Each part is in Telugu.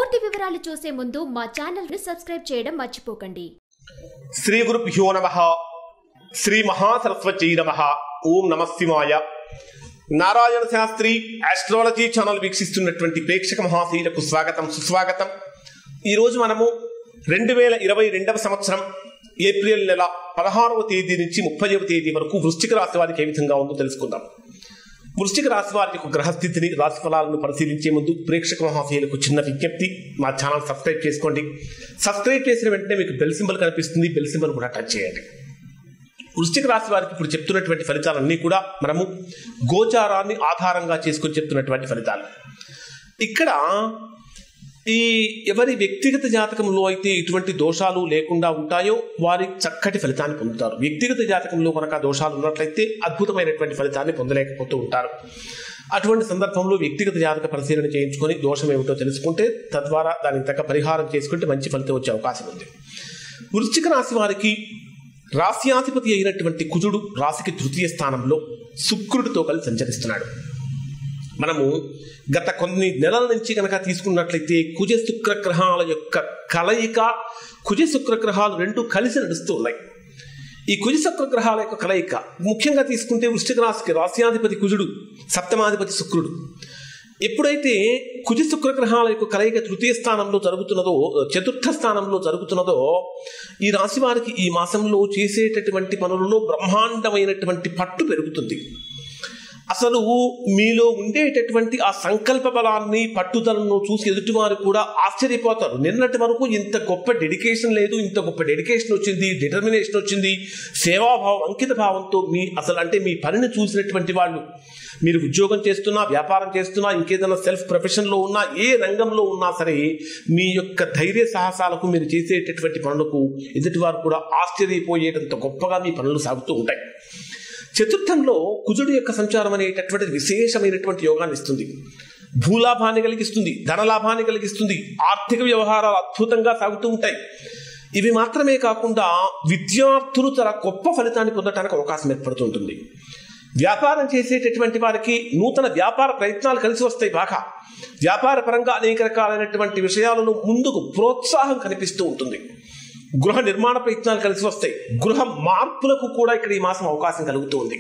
పూర్తి వివరాలు చూసే ముందు మా ఛానల్ ని సబ్స్క్రైబ్ చేయడం మర్చిపోకండి శ్రీ గురుభ్యో నమ శ్రీ మహాసరస్వతీ నమ ఓం నమ శివాయ నారాయణ శాస్త్రి ఆస్ట్రాలజీ ఛానల్ వీక్షిస్తున్నటువంటి ప్రేక్షక మహాశీలకు స్వాగతం సుస్వాగతం ఈరోజు మనము రెండు వేల ఇరవై రెండవ సంవత్సరం ఏప్రిల్ నెల పదహారవ తేదీ నుంచి ముప్పైవ తేదీ వరకు వృశ్చిక రాశి వారికి ఏ విధంగా ఉందో తెలుసుకుందాం వృశ్చిక రాశి వారి యొక్క గ్రహస్థితిని రాశి ఫలాలను పరిశీలించే ముందు ప్రేక్షక మహాశయులకు చిన్న విజ్ఞప్తి మా ఛానల్ సబ్స్క్రైబ్ చేసుకోండి సబ్స్క్రైబ్ చేసిన వెంటనే మీకు బెల్ సింబల్ కనిపిస్తుంది బెల్ సింబల్ కూడా టచ్ చేయండి వృశ్చిక రాశి వారికి ఇప్పుడు చెప్తున్నటువంటి ఫలితాలన్నీ కూడా మనము గోచారాన్ని ఆధారంగా చేసుకొని చెప్తున్నటువంటి ఫలితాలు ఇక్కడ ఈ ఎవరి వ్యక్తిగత జాతకంలో అయితే ఇటువంటి దోషాలు లేకుండా ఉంటాయో వారి చక్కటి ఫలితాన్ని పొందుతారు వ్యక్తిగత జాతకంలో కనుక ఆ దోషాలు ఉన్నట్లయితే అద్భుతమైనటువంటి ఫలితాన్ని పొందలేకపోతూ ఉంటారు అటువంటి సందర్భంలో వ్యక్తిగత జాతక పరిశీలన చేయించుకొని దోషం ఏమిటో తెలుసుకుంటే తద్వారా దానికి తగ్గ పరిహారం చేసుకుంటే మంచి ఫలితం వచ్చే అవకాశం ఉంది వృశ్చిక రాశి వారికి రాశ్యాధిపతి అయినటువంటి కుజుడు రాశికి తృతీయ స్థానంలో శుక్రుడితో కలిసి సంచరిస్తున్నాడు మనము గత కొన్ని నెలల నుంచి కనుక తీసుకున్నట్లయితే కుజ శుక్ర గ్రహాల యొక్క కలయిక కుజ శుక్ర గ్రహాలు రెండు కలిసి నడుస్తూ ఉన్నాయి ఈ కుజ శుక్ర గ్రహాల యొక్క కలయిక ముఖ్యంగా తీసుకుంటే వృశ్చిక రాశికి రాశ్యాధిపతి కుజుడు సప్తమాధిపతి శుక్రుడు ఎప్పుడైతే కుజ శుక్ర గ్రహాల యొక్క కలయిక తృతీయ స్థానంలో జరుగుతున్నదో చతుర్థ స్థానంలో జరుగుతున్నదో ఈ రాశి వారికి ఈ మాసంలో చేసేటటువంటి పనులలో బ్రహ్మాండమైనటువంటి పట్టు పెరుగుతుంది అసలు మీలో ఉండేటటువంటి ఆ సంకల్ప బలాన్ని పట్టుదలను చూసి ఎదుటివారు కూడా ఆశ్చర్యపోతారు నిన్నటి వరకు ఇంత గొప్ప డెడికేషన్ లేదు ఇంత గొప్ప డెడికేషన్ వచ్చింది డిటర్మినేషన్ వచ్చింది సేవాభావం అంకిత భావంతో మీ అసలు అంటే మీ పనిని చూసినటువంటి వాళ్ళు మీరు ఉద్యోగం చేస్తున్నా వ్యాపారం చేస్తున్నా ఇంకేదైనా సెల్ఫ్ ప్రొఫెషన్లో ఉన్నా ఏ రంగంలో ఉన్నా సరే మీ యొక్క ధైర్య సాహసాలకు మీరు చేసేటటువంటి పనులకు ఎదుటివారు కూడా ఆశ్చర్యపోయేటంత గొప్పగా మీ పనులు సాగుతూ ఉంటాయి చతుర్థంలో కుజుడు యొక్క సంచారం అనేటటువంటిది విశేషమైనటువంటి యోగాన్ని ఇస్తుంది భూలాభాన్ని కలిగిస్తుంది ధనలాభాన్ని కలిగిస్తుంది ఆర్థిక వ్యవహారాలు అద్భుతంగా సాగుతూ ఉంటాయి ఇవి మాత్రమే కాకుండా విద్యార్థులు తన గొప్ప ఫలితాన్ని పొందడానికి అవకాశం ఏర్పడుతుంటుంది వ్యాపారం చేసేటటువంటి వారికి నూతన వ్యాపార ప్రయత్నాలు కలిసి వస్తాయి బాగా వ్యాపార పరంగా అనేక రకాలైనటువంటి విషయాలను ముందుకు ప్రోత్సాహం కనిపిస్తూ ఉంటుంది గృహ నిర్మాణ ప్రయత్నాలు కలిసి వస్తాయి గృహ మార్పులకు కూడా ఇక్కడ ఈ మాసం అవకాశం కలుగుతూ ఉంది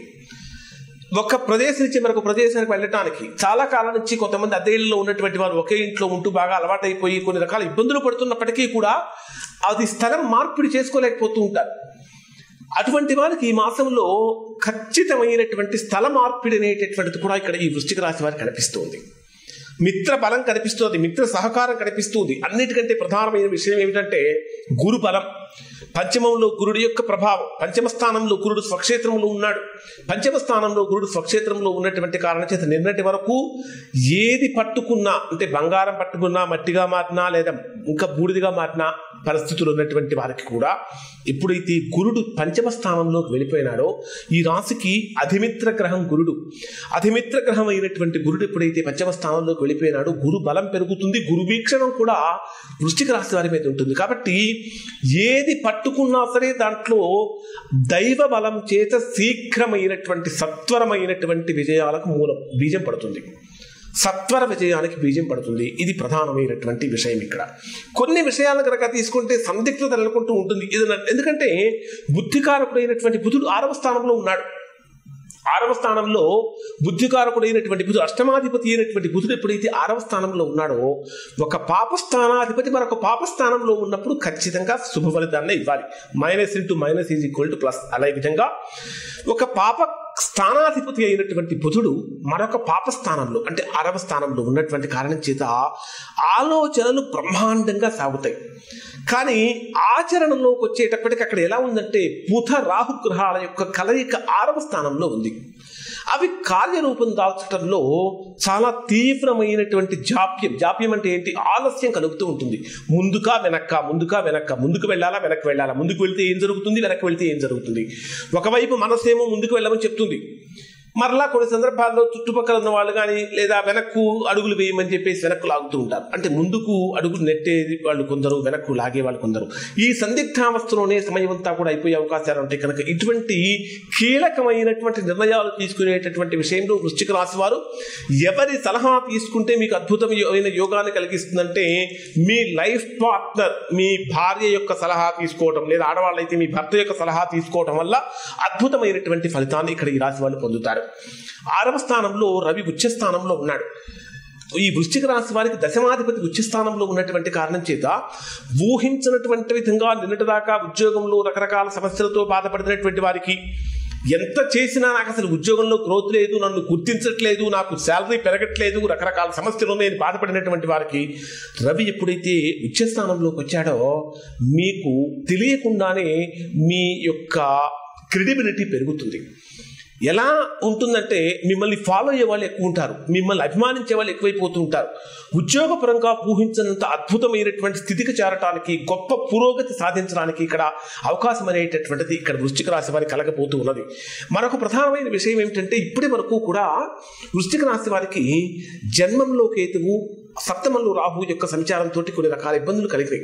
ఒక ప్రదేశం నుంచి మరొక ప్రదేశానికి వెళ్ళటానికి చాలా కాలం నుంచి కొంతమంది అద్దె ఇళ్ళలో ఉన్నటువంటి వారు ఒకే ఇంట్లో ఉంటూ బాగా అలవాటైపోయి కొన్ని రకాల ఇబ్బందులు పడుతున్నప్పటికీ కూడా అది స్థలం మార్పిడి చేసుకోలేకపోతూ ఉంటారు అటువంటి వారికి ఈ మాసంలో ఖచ్చితమైనటువంటి స్థల మార్పిడి అనేటటువంటిది కూడా ఇక్కడ ఈ వృశ్చిక రాశి వారికి కనిపిస్తుంది మిత్ర బలం కనిపిస్తుంది మిత్ర సహకారం కనిపిస్తుంది అన్నిటికంటే ప్రధానమైన విషయం ఏమిటంటే గురు బలం పంచమంలో గురుడి యొక్క ప్రభావం పంచమ స్థానంలో గురుడు స్వక్షేత్రంలో ఉన్నాడు పంచమ స్థానంలో గురుడు స్వక్షేత్రంలో ఉన్నటువంటి కారణం చేత నిన్నటి వరకు ఏది పట్టుకున్నా అంటే బంగారం పట్టుకున్నా మట్టిగా మారినా లేదా ఇంకా బూడిదిగా మారిన పరిస్థితులు ఉన్నటువంటి వారికి కూడా ఎప్పుడైతే గురుడు పంచమ స్థానంలోకి వెళ్ళిపోయినాడో ఈ రాశికి అధిమిత్ర గ్రహం గురుడు అధిమిత్ర గ్రహం అయినటువంటి గురుడు ఎప్పుడైతే పంచమ స్థానంలోకి వెళ్ళిపోయినాడో గురు బలం పెరుగుతుంది గురు వీక్షణం కూడా వృశ్చిక రాశి వారి మీద ఉంటుంది కాబట్టి ఏది పట్టుకున్నా సరే దాంట్లో దైవ బలం చేత శీఘ్రమైనటువంటి సత్వరమైనటువంటి విజయాలకు మూలం బీజం పడుతుంది సత్వర విజయానికి బీజం పడుతుంది ఇది ప్రధానమైనటువంటి విషయం ఇక్కడ కొన్ని విషయాలను కనుక తీసుకుంటే సందిగ్ధత నెలకొంటూ ఉంటుంది ఇది ఎందుకంటే బుద్ధికారకుడైనటువంటి బుధుడు ఆరవ స్థానంలో ఉన్నాడు ఆరవ స్థానంలో బుద్ధికారకుడైనటువంటి బుధుడు అష్టమాధిపతి అయినటువంటి బుధుడు ఎప్పుడైతే ఆరవ స్థానంలో ఉన్నాడో ఒక పాప స్థానాధిపతి మరొక పాప స్థానంలో ఉన్నప్పుడు ఖచ్చితంగా శుభ ఫలితాన్ని ఇవ్వాలి minus into minus is equal to plus అదే విధంగా ఒక పాప స్థానాధిపతి అయినటువంటి బుధుడు మరొక పాప స్థానంలో అంటే ఆరవ స్థానంలో ఉన్నటువంటి కారణం చేత ఆలోచనలు బ్రహ్మాండంగా సాగుతాయి కానీ ఆచరణలోకి వచ్చేటప్పటికి అక్కడ ఎలా ఉందంటే బుధ రాహు గ్రహాల యొక్క కలయిక ఆరవ స్థానంలో ఉంది అవి కార్యరూపం దాల్చడంలో చాలా తీవ్రమైనటువంటి జాప్యం జాప్యం అంటే ఏంటి ఆలస్యం కలుగుతూ ఉంటుంది ముందుగా వెనక్క ముందుగా వెనక్క ముందుకు వెళ్ళాలా వెనక్కి వెళ్ళాలా ముందుకు వెళ్తే ఏం జరుగుతుంది వెనక్కి వెళ్తే ఏం జరుగుతుంది ఒకవైపు మనసేమో ముందుకు వెళ్ళమని చెప్తుంది మరలా కొన్ని సందర్భాల్లో చుట్టుపక్కల ఉన్న వాళ్ళు కానీ లేదా వెనక్కు అడుగులు వేయమని చెప్పేసి వెనక్కు లాగుతూ ఉంటారు అంటే ముందుకు అడుగులు నెట్టేది వాళ్ళు కొందరు వెనక్కు లాగే వాళ్ళు కొందరు ఈ సందిగ్ధావస్థలోనే సమయం అంతా కూడా అయిపోయే అవకాశాలు ఉంటాయి కనుక ఇటువంటి కీలకమైనటువంటి నిర్ణయాలు తీసుకునేటటువంటి విషయంలో వృశ్చిక రాశి వారు ఎవరి సలహా తీసుకుంటే మీకు అద్భుతమైన యోగాన్ని కలిగిస్తుందంటే మీ లైఫ్ పార్ట్నర్ మీ భార్య యొక్క సలహా తీసుకోవడం లేదా ఆడవాళ్ళైతే మీ భర్త యొక్క సలహా తీసుకోవడం వల్ల అద్భుతమైనటువంటి ఫలితాన్ని ఇక్కడ ఈ రాశి వాళ్ళు పొందుతారు ఆరవ స్థానంలో రవి ఉచ్చ స్థానంలో ఉన్నాడు ఈ వృశ్చిక రాశి వారికి దశమాధిపతి ఉచ్చ స్థానంలో ఉన్నటువంటి కారణం చేత ఊహించినటువంటి విధంగా నిన్నటిదాకా ఉద్యోగంలో రకరకాల సమస్యలతో బాధపడినటువంటి వారికి ఎంత చేసినా నాకు అసలు ఉద్యోగంలో గ్రోత్ లేదు నన్ను గుర్తించట్లేదు నాకు శాలరీ పెరగట్లేదు రకరకాల సమస్యలు నేను బాధపడినటువంటి వారికి రవి ఎప్పుడైతే ఉచ్చస్థానంలోకి వచ్చాడో మీకు తెలియకుండానే మీ యొక్క క్రెడిబిలిటీ పెరుగుతుంది ఎలా ఉంటుందంటే మిమ్మల్ని ఫాలో అయ్యే వాళ్ళు ఎక్కువ ఉంటారు మిమ్మల్ని అభిమానించే వాళ్ళు ఎక్కువైపోతూ ఉంటారు ఉద్యోగపరంగా ఊహించినంత అద్భుతమైనటువంటి స్థితికి చేరటానికి గొప్ప పురోగతి సాధించడానికి ఇక్కడ అవకాశం అనేటటువంటిది ఇక్కడ వృశ్చిక రాశి వారికి కలగబోతూ ఉన్నది మరొక ప్రధానమైన విషయం ఏమిటంటే ఇప్పటి వరకు కూడా వృశ్చిక రాశి వారికి జన్మంలో కేతువు సప్తమంలో రాహు యొక్క సంచారంతో కొన్ని రకాల ఇబ్బందులు కలిగినాయి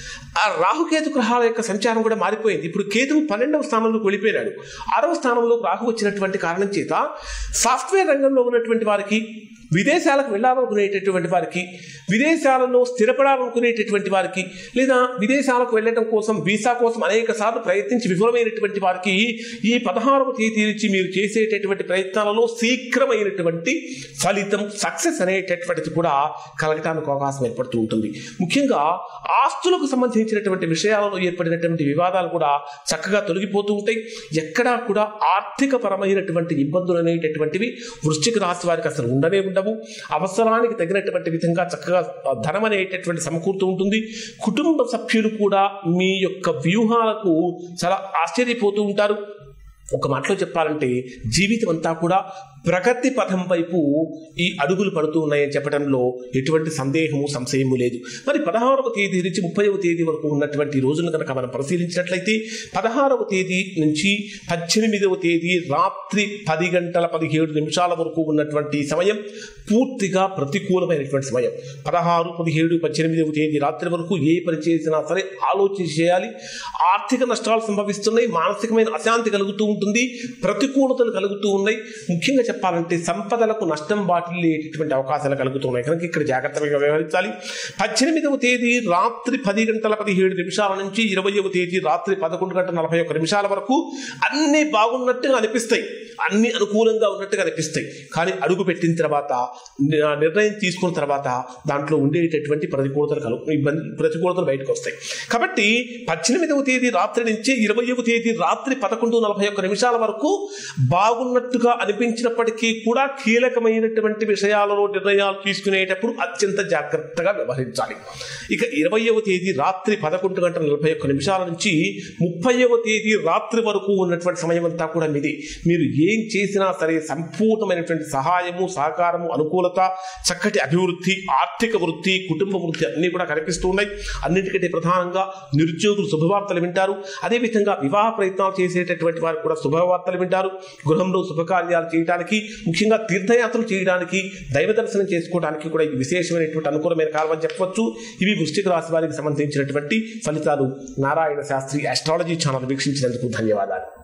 ఆ రాహుకేతు గ్రహాల యొక్క సంచారం కూడా మారిపోయింది ఇప్పుడు కేతువు పన్నెండవ స్థానంలోకి వెళ్ళిపోయినాడు ఆరవ స్థానంలో రాహు వచ్చినటువంటి కారణం చేత సాఫ్ట్వేర్ రంగంలో ఉన్నటువంటి వారికి విదేశాలకు వెళ్ళాలనుకునేటటువంటి వారికి విదేశాలలో స్థిరపడాలనుకునేటటువంటి వారికి లేదా విదేశాలకు వెళ్ళడం కోసం వీసా కోసం అనేక సార్లు ప్రయత్నించి విఫలమైనటువంటి వారికి ఈ పదహారవ తేదీ నుంచి మీరు చేసేటటువంటి ప్రయత్నాలలో శీఘ్రమైనటువంటి ఫలితం సక్సెస్ అనేటటువంటిది కూడా కలగటానికి అవకాశం ఏర్పడుతూ ఉంటుంది ముఖ్యంగా ఆస్తులకు సంబంధించినటువంటి విషయాలలో ఏర్పడినటువంటి వివాదాలు కూడా చక్కగా తొలగిపోతూ ఉంటాయి ఎక్కడా కూడా ఆర్థిక పరమైనటువంటి ఇబ్బందులు అనేటటువంటివి వృశ్చిక రాశి వారికి అసలు ఉండనే ఉండవు అవసరానికి తగినటువంటి విధంగా చక్కగా ధనం అనేటటువంటి సమకూరుతూ ఉంటుంది కుటుంబ సభ్యులు కూడా మీ యొక్క వ్యూహాలకు చాలా ఆశ్చర్యపోతూ ఉంటారు ఒక మాటలో చెప్పాలంటే జీవితం అంతా కూడా ప్రగతి పథం వైపు ఈ అడుగులు పడుతూ ఉన్నాయని చెప్పడంలో ఎటువంటి సందేహము సంశయము లేదు మరి పదహారవ తేదీ నుంచి ముప్పైవ తేదీ వరకు ఉన్నటువంటి రోజులను కనుక మనం పరిశీలించినట్లయితే పదహారవ తేదీ నుంచి పద్దెనిమిదవ తేదీ రాత్రి పది గంటల పదిహేడు నిమిషాల వరకు ఉన్నటువంటి సమయం పూర్తిగా ప్రతికూలమైనటువంటి సమయం పదహారు పదిహేడు పద్దెనిమిదవ తేదీ రాత్రి వరకు ఏ పని చేసినా సరే ఆలోచన చేయాలి ఆర్థిక నష్టాలు సంభవిస్తున్నాయి మానసికమైన అశాంతి కలుగుతూ ఉంటుంది ప్రతికూలతలు కలుగుతూ ఉన్నాయి ముఖ్యంగా చెప్పాలంటే సంపదలకు నష్టం వాటిల్లేటటువంటి అవకాశాలు కలుగుతున్నాయి కనుక ఇక్కడ జాగ్రత్తగా వ్యవహరించాలి పద్దెనిమిదవ తేదీ రాత్రి పది గంటల పదిహేడు నిమిషాల నుంచి ఇరవయవ తేదీ రాత్రి పదకొండు గంటల నలభై ఒక్క నిమిషాల వరకు అన్నీ బాగున్నట్టుగా అనిపిస్తాయి అన్ని అనుకూలంగా ఉన్నట్టుగా అనిపిస్తాయి కానీ అడుగు పెట్టిన తర్వాత ని- నిర్ణయం తీసుకున్న తర్వాత దాంట్లో ఉండేటటువంటి ప్రతికూలతలు కలుగు ఇబ్బంది ప్రతికూలతలు బయటకు వస్తాయి కాబట్టి పద్దెనిమిదవ తేదీ రాత్రి నుంచి ఇరవయవ తేదీ రాత్రి పదకొండు నలభై ఒక్క నిమిషాల వరకు బాగున్నట్టుగా అనిపించినప్పటికీ కూడా కీలకమైనటువంటి విషయాలలో నిర్ణయాలు తీసుకునేటప్పుడు అత్యంత జాగ్రత్తగా వ్యవహరించాలి ఇక ఇరవయవ తేదీ రాత్రి పదకొండు గంటల నలభై ఒక్క నిమిషాల నుంచి ముప్పైవ తేదీ రాత్రి వరకు ఉన్నటువంటి సమయం అంతా కూడా మీది మీరు ఏం చేసినా సరే సంపూర్ణమైనటువంటి సహాయము సహకారము అనుకూలత చక్కటి అభివృద్ధి ఆర్థిక వృద్ధి కుటుంబ వృద్ధి అన్నీ కూడా కనిపిస్తూ ఉన్నాయి అన్నిటికంటే ప్రధానంగా నిరుద్యోగులు శుభవార్తలు వింటారు అదేవిధంగా వివాహ ప్రయత్నాలు చేసేటటువంటి వారు కూడా శుభవార్తలు వింటారు గృహంలో శుభకార్యాలు చేయడానికి ముఖ్యంగా తీర్థయాత్రలు చేయడానికి దైవ దర్శనం చేసుకోవడానికి కూడా ఇది విశేషమైనటువంటి అనుకూలమైన కాలం అని చెప్పవచ్చు ఇవి వృష్టిక రాశి వారికి సంబంధించినటువంటి ఫలితాలు నారాయణ శాస్త్రి ఆస్ట్రాలజీ ఛానల్ వీక్షించినందుకు ధన్యవాదాలు